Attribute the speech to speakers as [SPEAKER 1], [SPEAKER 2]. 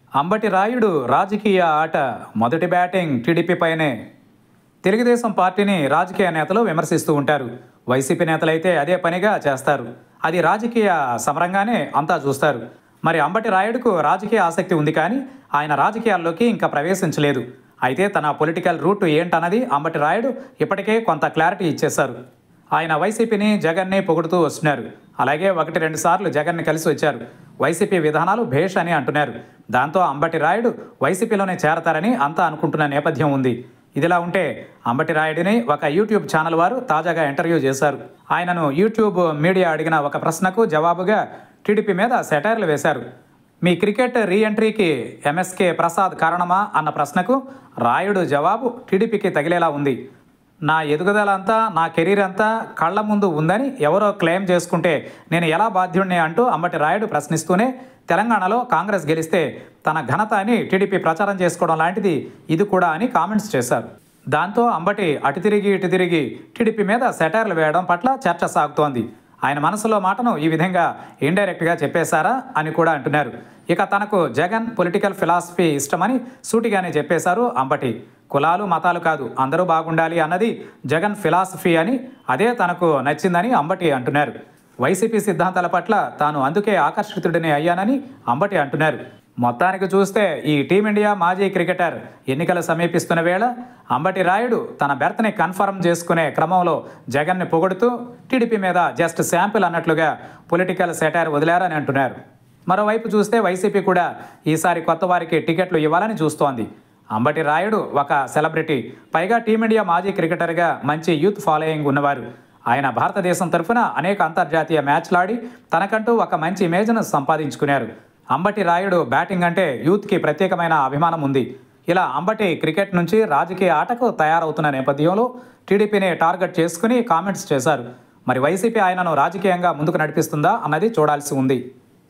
[SPEAKER 1] అంబటి రాయుడు రాజకీయ ఆట మొదటి బ్యాటింగ్ టీడీపీ పైనే తెలుగుదేశం పార్టీని రాజకీయ నేతలు విమర్శిస్తూ ఉంటారు వైసీపీ నేతలైతే అదే పనిగా చేస్తారు అది రాజకీయ సమరంగానే అంతా చూస్తారు మరి అంబటి రాయుడుకు రాజకీయ ఆసక్తి ఉంది కానీ ఆయన రాజకీయాల్లోకి ఇంకా ప్రవేశించలేదు అయితే తన పొలిటికల్ రూట్ ఏంటన్నది అంబటి రాయుడు ఇప్పటికే కొంత క్లారిటీ ఇచ్చేశారు ఆయన వైసీపీని జగన్ని పొగుడుతూ వస్తున్నారు అలాగే ఒకటి రెండు సార్లు జగన్ని కలిసి వచ్చారు వైసీపీ విధానాలు భేష్ అని అంటున్నారు దాంతో అంబటి రాయుడు వైసీపీలోనే చేరతారని అంతా అనుకుంటున్న నేపథ్యం ఉంది ఇదిలా ఉంటే అంబటి రాయుడిని ఒక యూట్యూబ్ ఛానల్ వారు తాజాగా ఇంటర్వ్యూ చేశారు ఆయనను యూట్యూబ్ మీడియా అడిగిన ఒక ప్రశ్నకు జవాబుగా టీడీపీ మీద సెటైర్లు వేశారు మీ క్రికెట్ రీఎంట్రీకి ఎంఎస్కే ప్రసాద్ కారణమా అన్న ప్రశ్నకు రాయుడు జవాబు టీడీపీకి తగిలేలా ఉంది నా ఎదుగుదల అంతా నా కెరీర్ అంతా కళ్ళ ముందు ఉందని ఎవరో క్లెయిమ్ చేసుకుంటే నేను ఎలా బాధ్యుడిని అంటూ అంబటి రాయుడు ప్రశ్నిస్తూనే తెలంగాణలో కాంగ్రెస్ గెలిస్తే తన ఘనత అని టీడీపీ ప్రచారం చేసుకోవడం లాంటిది ఇది కూడా అని కామెంట్స్ చేశారు దాంతో అంబటి అటు తిరిగి ఇటు తిరిగి టీడీపీ మీద సెటైర్లు వేయడం పట్ల చర్చ సాగుతోంది ఆయన మనసులో మాటను ఈ విధంగా ఇండైరెక్ట్గా చెప్పేశారా అని కూడా అంటున్నారు ఇక తనకు జగన్ పొలిటికల్ ఫిలాసఫీ ఇష్టమని సూటిగానే చెప్పేశారు అంబటి కులాలు మతాలు కాదు అందరూ బాగుండాలి అన్నది జగన్ ఫిలాసఫీ అని అదే తనకు నచ్చిందని అంబటి అంటున్నారు వైసీపీ సిద్ధాంతాల పట్ల తాను అందుకే ఆకర్షితుడిని అయ్యానని అంబటి అంటున్నారు మొత్తానికి చూస్తే ఈ టీమిండియా మాజీ క్రికెటర్ ఎన్నికలు సమీపిస్తున్న వేళ అంబటి రాయుడు తన బెర్త్ని కన్ఫర్మ్ చేసుకునే క్రమంలో జగన్ని పొగుడుతూ టీడీపీ మీద జస్ట్ శాంపిల్ అన్నట్లుగా పొలిటికల్ సెటైర్ వదిలారని అంటున్నారు మరోవైపు చూస్తే వైసీపీ కూడా ఈసారి కొత్త వారికి టికెట్లు ఇవ్వాలని చూస్తోంది అంబటి రాయుడు ఒక సెలబ్రిటీ పైగా టీమిండియా మాజీ క్రికెటర్గా మంచి యూత్ ఫాలోయింగ్ ఉన్నవారు ఆయన భారతదేశం తరఫున అనేక అంతర్జాతీయ మ్యాచ్లాడి తనకంటూ ఒక మంచి ఇమేజ్ను సంపాదించుకున్నారు అంబటి రాయుడు బ్యాటింగ్ అంటే యూత్కి ప్రత్యేకమైన అభిమానం ఉంది ఇలా అంబటి క్రికెట్ నుంచి రాజకీయ ఆటకు తయారవుతున్న నేపథ్యంలో టీడీపీని టార్గెట్ చేసుకుని కామెంట్స్ చేశారు మరి వైసీపీ ఆయనను రాజకీయంగా ముందుకు నడిపిస్తుందా అన్నది చూడాల్సి ఉంది